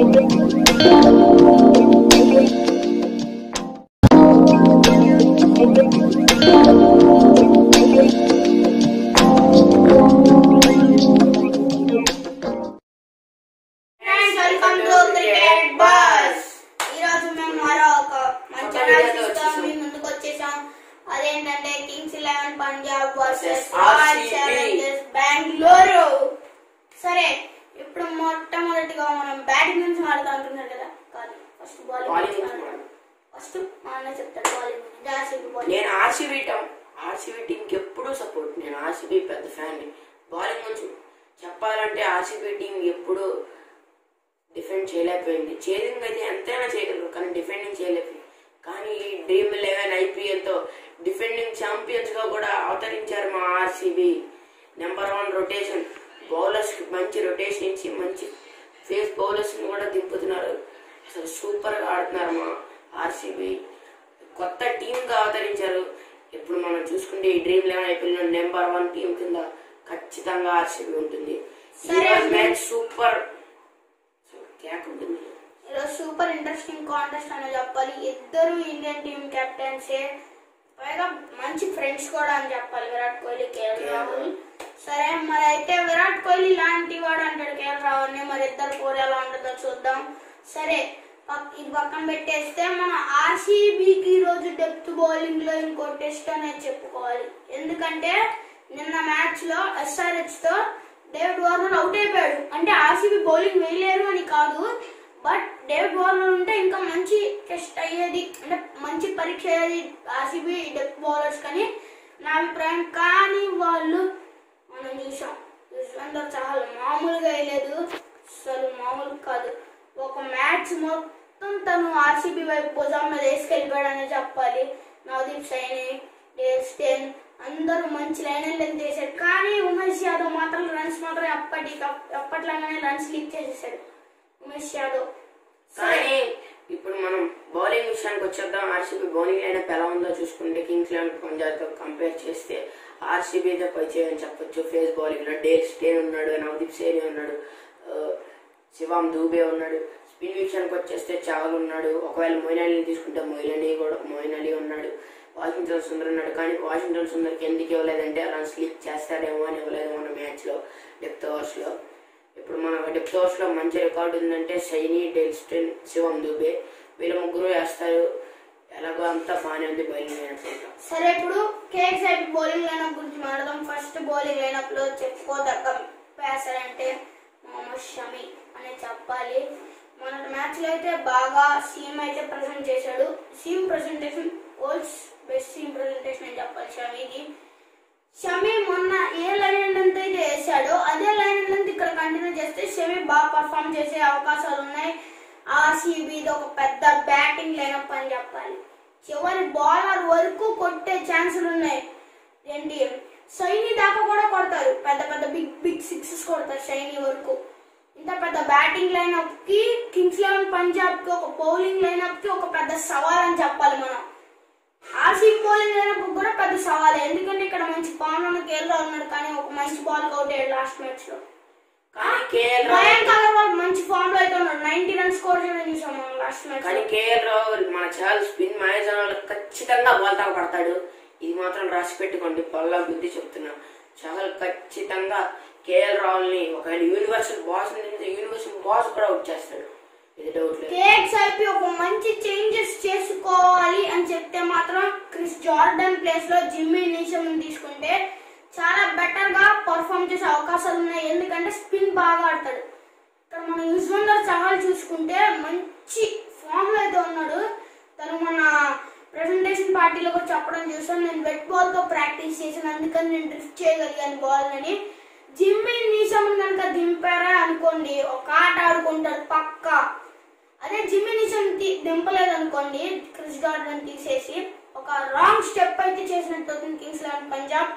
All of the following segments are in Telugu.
Friends welcome to cricket buzz ఈ రోజు మేము మరో ఒక మంచి ఒక మ్యాచ్ వీడియోతో ఇస్తాం వచ్చేసాం. మీ ముందుకు వచ్చేసాం అదేంటంటే Kings Eleven Punjab versus Versus Royal RCB. Challengers Bengaluru సరే ఇప్పుడు మొట్టమొదటిగా మనం బ్యాటింగ్ నుంచి మాట్లాడుతున్నారు కదా కాదు ఫస్ట్ Bowling బౌలింగ్ నుంచి మాట్లాడు. ఫస్ట్ మా అన్న చెప్తాడు బౌలింగ్ జాసిబి బౌలింగ్ నేను ఆర్సీబీ టం ఆర్సీబీ టీంకి ఎప్పుడూ సపోర్ట్ నేను ఆర్సీబీ పెద్ద ఫ్యాన్ బౌలింగ్ నుంచి చెప్పాలంటే ఆర్సీబీ టీం ఎప్పుడూ డిఫెండ్ చేయలేకపోయింది చేసింగ్ అయితే ఎంతైనా చేయగలరు కానీ డిఫెండింగ్ చేయలేకపోయింది కానీ ఈ డ్రీమ్ లెవెన్ ఐపీఎల్తో డిఫెండింగ్ ఛాంపియన్స్ గా కూడా అవతరించారు మా RCB number one rotation bowlers కి మంచి రొటేషన్ ఇచ్చి మంచి ఫేస్ బౌలర్స్ ని కూడా దింపుతున్నారు అసలు సూపర్ గా ఆడుతున్నారు మా ఆర్సీబీ కొత్త టీమ్ గా అవతరించారు ఇప్పుడు మనం చూసుకుంటే ఈ Dream Eleven IPL number one team కింద ఖచ్చితంగా ఆర్సీబీ ఉంటుంది సరే. మ్యాచ్ సూపర్ కేక్ ఉంటుంది ఈరోజు సూపర్ ఇంట్రెస్టింగ్ కాంటెస్ట్ అని చెప్పాలి ఇద్దరు ఇండియన్ టీమ్ కెప్టెన్సే పైగా మంచి ఫ్రెండ్స్ కూడా అని చెప్పాలి విరాట్ కోహ్లీ కేఎల్ రాహుల్ సరే మరి అయితే విరాట్ కోహ్లీ లాంటి వాడు అంటాడు కేఎల్ రాహుల్ని మరి ఇద్దరు కోరి ఎలా ఉంటుందో చూద్దాం సరే పక్- ఇది పక్కన పెట్టేస్తే మన ఆర్సీబీకి ఈ రోజు డెప్త్ బౌలింగ్ లో ఇంకో టెస్ట్ అనేది చెప్పుకోవాలి ఎందుకంటే నిన్న మ్యాచ్ లో ఎస్ఆర్హెచ్ తో డేవిడ్ వార్నర్ అవుట్ అయిపోయాడు అంటే ఆర్సీబీ బౌలింగ్ వేయలేరు అని కాదు బట్ డేవిడ్ వార్నర్ ఉంటే ఇంకా మంచి టెస్ట్ అయ్యేది అంటే మంచి పరీక్ష అయ్యేది ఆర్సీబీ డెప్త్ బౌలర్స్ కానీ నా అభిప్రాయం కానీ వాళ్ళు మనం చూసాం యుజ్వేందర్ చాలా మామూలుగా వేయలేదు అసలు మామూలు కాదు ఒక మ్యాచ్ మొత్తం తను ఆర్సీబీ వైపు భుజం మీద వేసుకెళ్ళిపోయాడని చెప్పాలి నవదీప్ సైని డేవ్ స్టేన్ అందరూ మంచి లైన్ లెంత్ వేసాడు కానీ ఉమేష్ యాదవ్ మాత్రం రన్స్ మాత్రం ఎప్పటి ఎప్పట్లాగానే రన్స్ లీక్ చేసేసాడు ఉమేష్ యాదవ్ కానీ ఇప్పుడు మనం బౌలింగ్ విషయానికి వచ్చేద్దాం ఆర్సీబీ బౌలింగ్ లైనప్ ఎలా ఉందో చూసుకుంటే కింగ్స్ లెవెన్ పంజాబ్ తో కంపేర్ చేస్తే ఆర్సీబీ తో పై చేయని చెప్పొచ్చు ఫేస్ బౌలింగ్ లో డేల్ స్టేన్ ఉన్నాడు నవదీప్ సేని ఉన్నాడు ఆ, శివామ్ దూబే ఉన్నాడు స్పిన్ విషయానికి వచ్చేస్తే చావల్ ఉన్నాడు ఒకవేళ మొయిన్ అలీని తీసుకుంటే మొయిన్ అలీ కూడా మొయిన్ అలీ ఉన్నాడు వాషింగ్టన్ సుందర్ ఉన్నాడు కానీ వాషింగ్టన్ సుందర్కి ఎందుకు ఇవ్వలేదంటే రన్స్ లీక్ చేస్తాడేమో అని ఇవ్వలేదు మన మ్యాచ్ లో డెప్త్ ఓవర్స్ లో ఇప్పుడు మన డెప్త్ ఓవర్స్ లో మంచి రికార్డు ఉందంటే షైనీ డెల్స్టన్ శివం దుబే వీళ్ళ ముగ్గురు వేస్తారు ఎలాగో అంతా బాగానే ఉంది బౌలింగ్ అనుకుంటా సరే ఇప్పుడు కేఎస్ఐపి బౌలింగ్ లైనప్ గురించి మాట్లాడదాం ఫస్ట్ బౌలింగ్ లైనప్ లో చెప్పుకోదగ్గ పేసర్ అంటే మొహమ్మద్ షమి అనే చెప్పాలి మొన్నటి మ్యాచ్ లో అయితే బాగా సీమ్ అయితే ప్రజెంట్ చేశాడు seam presentation world's best seam presentation అని చెప్పాలి షమీది షమి మొన్న ఏ లైన్ లెంత్ అయితే వేసాడో అదే లైన్ లెంత్ ఇక్కడ కంటిన్యూ చేస్తే షమి బాగా పర్ఫామ్ చేసే అవకాశాలు ఉన్నాయి ఆర్సీబీ ఒక పెద్ద బ్యాటింగ్ లైనప్ అని చెప్పాలి చివరి బౌలర్ వరకు కొట్టే ఛాన్సులు ఉన్నాయి ఏంటి షైనీ దాకా కూడా కొడతారు పెద్ద పెద్ద బిగ్ బిగ్ సిక్సెస్ కొడతారు షైనీ వరకు ఇంత పెద్ద బ్యాటింగ్ లైనప్ కి కింగ్స్ లెవెన్ పంజాబ్ కి ఒక బౌలింగ్ లైనప్ కి ఒక పెద్ద సవాల్ అని చెప్పాలి మనం ఆర్సీబీ బౌలింగ్ లైనప్ కూడా పెద్ద సవాల్ ఎందుకంటే ఇక్కడ మంచి ఫామ్ లో కేరళ ఉన్నాడు కానీ ఒక మంచి బాల్ అవుట్ అయ్యాడు లాస్ట్ మ్యాచ్ లో కానీ కేఎల్ మయాంక్ రాహుల్ అగర్వాల్ మంచి ఫామ్ లో అయితే ఉన్నాడు నైన్టీ రన్స్ స్కోర్ చేయడం చూసాం మనం లాస్ట్ మ్యాచ్ కానీ కేఎల్ రాహుల్ మన చాలా స్పిన్ మ్యాచ్ ఖచ్చితంగా బాల్ తాగా పడతాడు ఇది మాత్రం రాసి పెట్టుకోండి పల్లా బుద్ధి చెప్తున్నా చాలా ఖచ్చితంగా కేఎల్ రాహుల్ ని ఒకవేళ యూనివర్సల్ బాస్ యూనివర్సల్ బాస్ కూడా అవుట్ చేస్తాడు ఇది డౌట్ లేదు కేఎక్స్ఐపి ఒక మంచి చేంజెస్ చేసుకోవాలి అని చెప్తే మాత్రం క్రిస్ జార్డన్ ప్లేస్ లో జిమ్మీ నీషం తీసుకుంటే చాలా బెటర్ గా పర్ఫామ్ చేసే అవకాశాలు ఉన్నాయి ఎందుకంటే స్పిన్ బాగా ఆడతాడు ఇక్కడ మన యుజ్వందర్ చహల్ చూసుకుంటే మంచి ఫామ్ లో అయితే ఉన్నాడు తను మన ప్రెసెంటేషన్ పార్టీలో కూడా చెప్పడం చూసాను నేను వెట్ బాల్ తో ప్రాక్టీస్ చేశాను అందుకని నేను డ్రిఫ్ట్ చేయగలిగాను బాల్ అని జిమ్మీ నీషం కనుక దింపారా అనుకోండి ఒక ఆట ఆడుకుంటాడు పక్కా అదే జిమ్మీ నిషన్ దింపలేదు అనుకోండి క్రిస్ గార్డెన్ తీసేసి ఒక రాంగ్ స్టెప్ అయితే చేసినట్టు అవుతుంది కింగ్స్ లెవెన్ పంజాబ్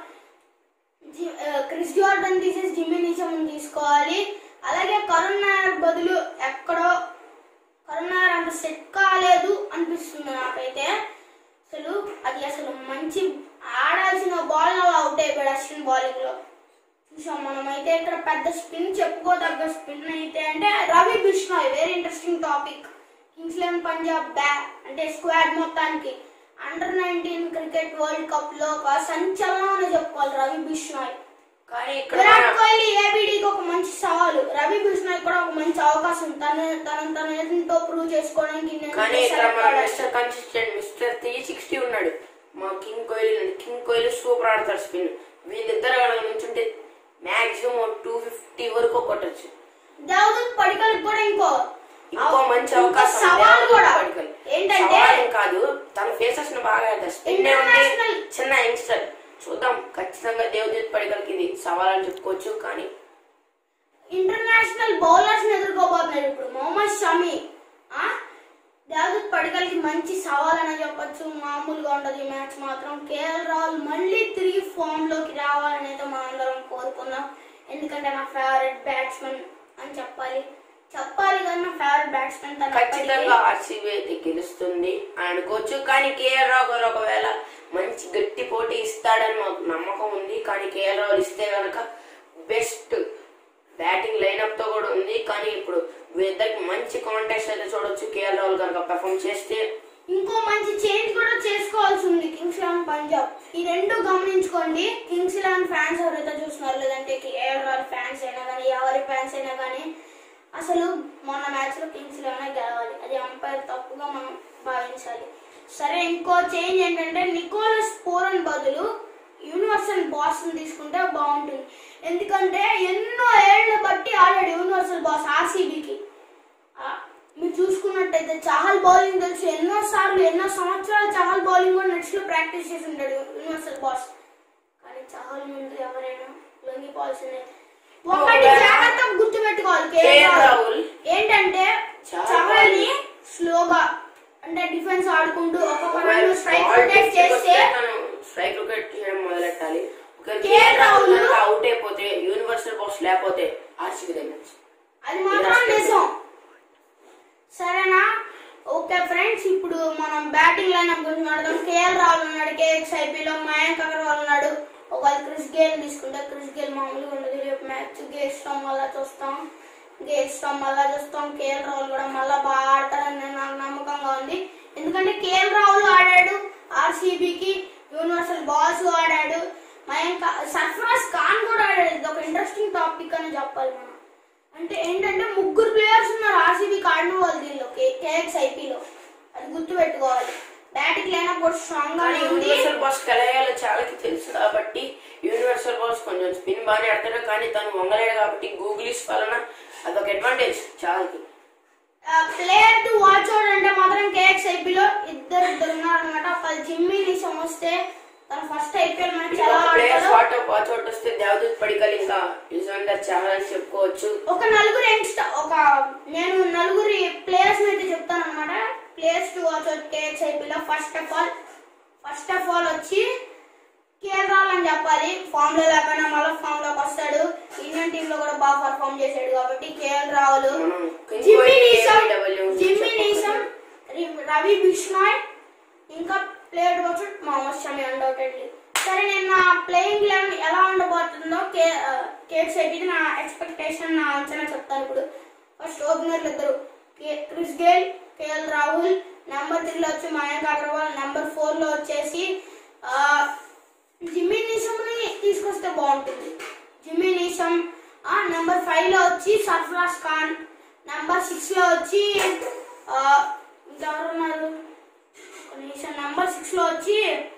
జి- ఆ, క్రిస్ జార్డన్ తీసేసి జిమ్మీ నిషం తీసుకోవాలి అలాగే కరుణ్ నాయర్ బదులు ఎక్కడో కరుణ్ నాయర్ అంత సెట్ కాలేదు అనిపిస్తుంది నాకైతే అసలు అది అసలు మంచి ఆడాల్సిన బాల్ అవుట్ అయిపోయాడు అశ్విన్ బౌలింగ్ లో చూసాం మనం అయితే ఇక్కడ పెద్ద స్పిన్ చెప్పుకోదగ్గ స్పిన్ అయితే అంటే Ravi Ravi Bishnoi very interesting topic Kings Eleven Punjab బ్యా అంటే స్క్వాడ్ మొత్తానికి under nineteen cricket world cup లో ఒక సంచలనం అని చెప్పుకోవాలి రవి బిష్నాయ్ కానీ ఇక్కడ విరాట్ మన- కోహ్లీ ఏబిడికి ఒక మంచి సవాలు రవి బిష్నాయ్ కూడా ఒక మంచి అవకాశం తన తన తన ఎంతో ప్రూవ్ చేసుకోవడానికి నేను కానీ ఇక్కడ select మన అయ్యాను. Mister consistent mister three sixty ఉన్నాడు మా కింగ్ కోహ్లీ ఉన్నాడు. కింగ్ కోహ్లీ సూపర్ ఆడతాడు స్పిన్ వీళ్ళిద్దరు కనుక నుంచుంటే మాక్సిమం టూ ఫిఫ్టీ వరకు కొట్టచ్చు దేవదత్ పడికల్ కూడా ఇంకో ఇంకో మంచి ఇంకో అవకాశం సవాల్ ఉంది కూడా పడికల్. ఏంటంటే సవాల్ ఏం కాదు తన ఫేసెస్ ని బాగా ఆడతాడు స్పిన్ ఉంది International- చిన్న యంగ్స్టర్ చూద్దాం ఖచ్చితంగా దేవదూత్ పడికల్కి ఇది సవాల్ అని చెప్పుకోవచ్చు కానీ ఇంటర్నేషనల్ బౌలర్స్ ఎదుర్కోబోతున్నారు ఇప్పుడు మొహమ్మద్ షమి ఆ? దేవదత్ పడికల్కి మంచి సవాల్ అని చెప్పొచ్చు మామూలుగా ఉండదు ఈ మ్యాచ్ మాత్రం కేఎల్ రాహుల్ మళ్ళీ తిరిగి ఫామ్ లోకి రావాలని అయితే మనందరం కోరుకుందాం ఎందుకంటే నా ఫేవరెట్ బ్యాట్స్మెన్ అని చెప్పాలి చెప్పాలి కానీ నా ఫేవరెట్ బ్యాట్స్మెన్ తన ఖచ్చితంగా ఆర్సీబీ అయితే గెలుస్తుంది అని అనుకోవచ్చు కానీ కేఎల్ రావు గారు ఒకవేళ మంచి గట్టి పోటీ ఇస్తాడని మాకు నమ్మకం ఉంది కానీ కేఎల్ రావు ఇస్తే గనక బెస్ట్ బ్యాటింగ్ లైనప్ తో కూడా ఉంది కానీ ఇప్పుడు వీళ్ళిద్దరికి మంచి కాంటెస్ట్ అయితే చూడొచ్చు కేఎల్ రాహుల్ కనుక పెర్ఫామ్ చేస్తే ఇంకో మంచి చేంజ్ కూడా చేసుకోవాల్సి ఉంది కింగ్స్ లెవెన్ పంజాబ్ ఈ రెండు గమనించుకోండి కింగ్స్ లెవెన్ ఫ్యాన్స్ ఎవరైతే చూస్తున్నారు లేదంటే కేఎల్ రాహుల్ ఫ్యాన్స్ అయినా కానీ ఎవరి ఫ్యాన్స్ అయినా కానీ అసలు మొన్న మ్యాచ్ లో కింగ్స్ లెవెన్ గెలవాలి అది అంపైర్ తప్పుగా మనం భావించాలి సరే ఇంకో చేంజ్ ఏంటంటే నికోలస్ పోరన్ బదులు యూనివర్సల్ బాస్ తీసుకుంటే బాగుంటుంది ఎందుకంటే ఎన్నో ఏళ్ల బట్టి ఆడాడు యూనివర్సల్ బాస్ ఆర్సీబీకి ఆ, మీరు చూసుకున్నట్టయితే చాహల్ బౌలింగ్ తెలుసు ఎన్నో సార్లు ఎన్నో సంవత్సరాలు చాహల్ బౌలింగ్ కూడా నెట్స్ లో ప్రాక్టీస్ చేసి ఉంటాడు యూనివర్సల్ బాస్ కానీ చాహల్ ముందు ఎవరైనా లొంగిపోవాల్సిందే ఒకటి జాగ్రత్తగా గుర్తు పెట్టుకోవాలి కేఎల్ రాహుల్ ఏంటంటే చాహల్ చాహల్ ని స్లోగా అంటే డిఫెన్స్ ఆడుకుంటూ ఒక్కొక్క ఒకవేళ రెండు స్ట్రైక్ ball రొటేట్ pitch చేస్తే వస్తే తను స్ట్రైక్ రొటేట్ చేయడం మొదలెట్టాలి ఒకవేళ కేఎల్ కేఎల్ రాహుల్ రాహుల్ కనుక అవుట్ అయిపోతే యూనివర్సల్ బాస్ లేకపోతే ఆర్సీబీ దగ్గర అది మాత్రం నిజం సరేనా ఓకే ఫ్రెండ్స్ ఇప్పుడు మనం బ్యాటింగ్ లైన్ గురించి మాట్లాడదాం కేఎల్ రాహుల్ ఉన్నాడు కేఎక్స్ ఐపీలో మయాంక్ అగర్వాల్ ఉన్నాడు ఒకవేళ క్రిస్ గేల్ తీసుకుంటే క్రిస్ గేల్ మామూలుగా ఉండదు రేపు మ్యాచ్ గేస్తాం మళ్ళా చూస్తాం గేస్తాం మళ్ళా చూస్తాం కేఎల్ రాహుల్ కూడా మళ్ళా బాగా ఆడతారని నేను నాకు నమ్మకంగా ఉంది ఎందుకంటే కేఎల్ రాహుల్ ఆడాడు ఆర్సీబీకి యూనివర్సల్ బాస్ ఆడాడు మయాంక్ సర్ఫరాజ్ ఖాన్ కూడా ఆడాడు ఇది ఒక ఇంట్రెస్టింగ్ టాపిక్ అని చెప్పాలి మనం అంటే ఏంటంటే ముగ్గురు ప్లేయర్స్ ఉన్నారు ఆర్సీబీ ఆడిన వాళ్ళు దీనిలో కేఎక్స్ ఐపీలో అది గుర్తు పెట్టుకోవాలి బ్యాటింగ్ లైనప్ కూడా స్ట్రాంగ్ కానీ గానే ఉంది యూనివర్సల్ బాస్ కలయాలో చాలాకి తెలుసు కాబట్టి యూనివర్సల్ బాస్ కొంచెం స్పిన్ బాగానే ఆడతాడు కానీ తను వంగలేడు కాబట్టి గూగులీస్ వలన అదొక అడ్వాంటేజ్ చాలాకి ప్లేయర్ టు వాచ్ అవుట్ అంటే మాత్రం కేఎక్స్ ఐపీలో ఇద్దరు ఇద్దరు ఉన్నారు అనమాట ఒకళ్ళు జిమ్మీ నిషం వస్తే తన ఫస్ట్ ఐపీఎల్ మ్యాచ్ ఎలా ప్లేయర్స్ ఆడతాడో వాట్ వాచ్ అవుట్ వస్తే దేవదూత్ పడికల్ ఇంకా యుజవందర్ చాలా అని చెప్పుకోవచ్చు ఒక నలుగురు యంగ్స్టర్ ఒక నేను నలుగురి ప్లేయర్స్ అయితే చెప్తాను అనమాట players to watch out KX ఐపీలో first of all first of all వచ్చి కేఎల్ రాహుల్ అని చెప్పాలి ఫామ్ లో లేకపోయినా మళ్ళీ ఫామ్ లోకి వస్తాడు ఇండియన్ టీమ్ లో కూడా బాగా పర్ఫామ్ చేశాడు కాబట్టి కేఎల్ రాహుల్ మనం king Jimmy Kohli, Neesham ABW Jimmy చెప్పొచ్చు. నీసం రి- రవి బిష్నాయ్ ఇంకా ప్లేయర్ వచ్చి మొహమ్మద్ షమి అన్డౌటెడ్లీ సరే నేను నా ప్లేయింగ్ లెవెన్ ఎలా ఉండబోతుందో కే కేక్స్ అయితే నా ఎక్స్పెక్టేషన్ నా అంచనా చెప్తాను ఇప్పుడు ఫస్ట్ ఓపెనర్లు ఇద్దరు కే- Chris Gayle KL Rahul number త్రీలో వచ్చి మయాంక్ అగర్వాల్ నెంబర్ ఫోర్ లో వచ్చేసి ఆ, జిమ్మీ నీసంని తీసుకొస్తే బాగుంటుంది జిమ్మీ నీసం ఆ నెంబర్ ఫైవ్ లో వచ్చి సర్ఫరాజ్ ఖాన్ నెంబర్ సిక్స్ లో వచ్చి ఆ, ఇంకెవరున్నారు ఒక నిమిషం నెంబర్ సిక్స్ లో వచ్చి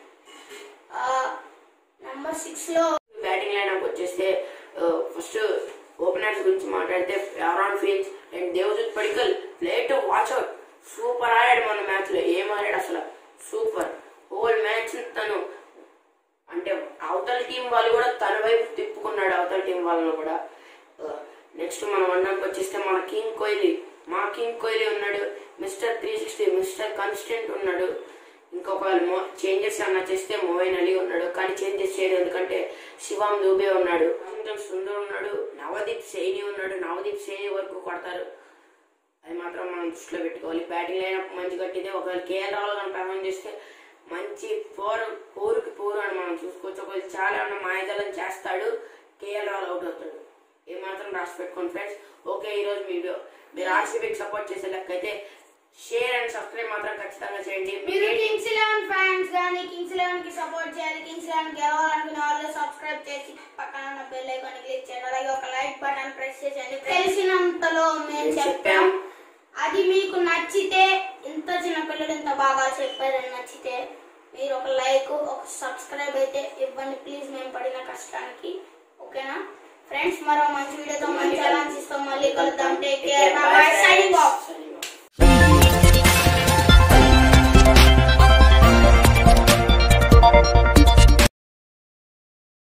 ఆ, నెంబర్ సిక్స్ లో బ్యాటింగ్ లైనప్ వచ్చేస్తే ఫస్ట్ ఓపెనర్స్ గురించి మాట్లాడితే ఆరాన్ ఫీల్స్ and Devdutt Padikkal plate watch out super ఆడాడు మన మ్యాచ్ లో ఏం ఆడాడు అసలు సూపర్ హోల్ మ్యాచ్ తను అంటే అవతల టీం వాళ్ళు కూడా తన వైపు తిప్పుకున్నాడు అవతల టీం వాళ్ళను కూడా నెక్స్ట్ మనం అన్నానికి వచ్చేస్తే మన కింగ్ కోహ్లీ మా కింగ్ కోహ్లీ ఉన్నాడు mister three sixty mister constant ఉన్నాడు ఇంకొక చేంజెస్ అన్న చేస్తే మోయిన్ అలీ ఉన్నాడు కానీ చేంజెస్ చేయలేదు ఎందుకంటే శివం దూబే ఉన్నాడు వాషింగ్టన్ సుందర్ ఉన్నాడు నవదీప్ సైని ఉన్నాడు నవదీప్ సైని వరకు కొడతారు అది మాత్రం మనం దృష్టిలో పెట్టుకోవాలి బ్యాటింగ్ లైనప్ మంచి కట్టితే ఒకవేళ కేఎల్ రాహుల్ కానీ పెర్ఫార్మ్ చేస్తే మంచి పోరు పోరుకి పోరు అని మనం చూసుకోవచ్చు ఒకవేళ చాలా ఉన్న మాయదలం చేస్తాడు కేఎల్ రాహుల్ అవుట్ అవుతాడు ఏమాత్రం రాసి పెట్టుకోండి ఫ్రెండ్స్ ఓకే ఈరోజు వీడియో మీరు ఆర్సీబీకి సపోర్ట్ చేసే లెక్కైతే షేర్ అండ్ సబ్స్క్రైబ్ మాత్రం ఖచ్చితంగా చేయండి మీరు కింగ్స్ లెవెన్ ఫ్యాన్స్ కానీ కింగ్స్ లెవెన్ కి సపోర్ట్ చేయాలి కింగ్స్ లెవెన్ గెలవాలనుకునే వాళ్ళు సబ్స్క్రైబ్ చేసి పక్కన ఉన్న బెల్ ఐకాన్ క్లిక్ చేయండి అలాగే ఒక లైక్ బటన్ ప్రెస్ చేయండి తెలిసినంతలో మేము చెప్పాం అది మీకు నచ్చితే ఇంత చిన్న పిల్లలు ఇంత బాగా చెప్పారని నచ్చితే మీరు ఒక లైక్ ఒక సబ్స్క్రైబ్ అయితే ఇవ్వండి ప్లీజ్ మేము పడిన కష్టానికి ఓకేనా ఫ్రెండ్స్ మరో మంచి వీడియోతో మంచి ఛాలెంజ్ ఇస్తాం మళ్ళీ కలుద్దాం take care bye signing off సరే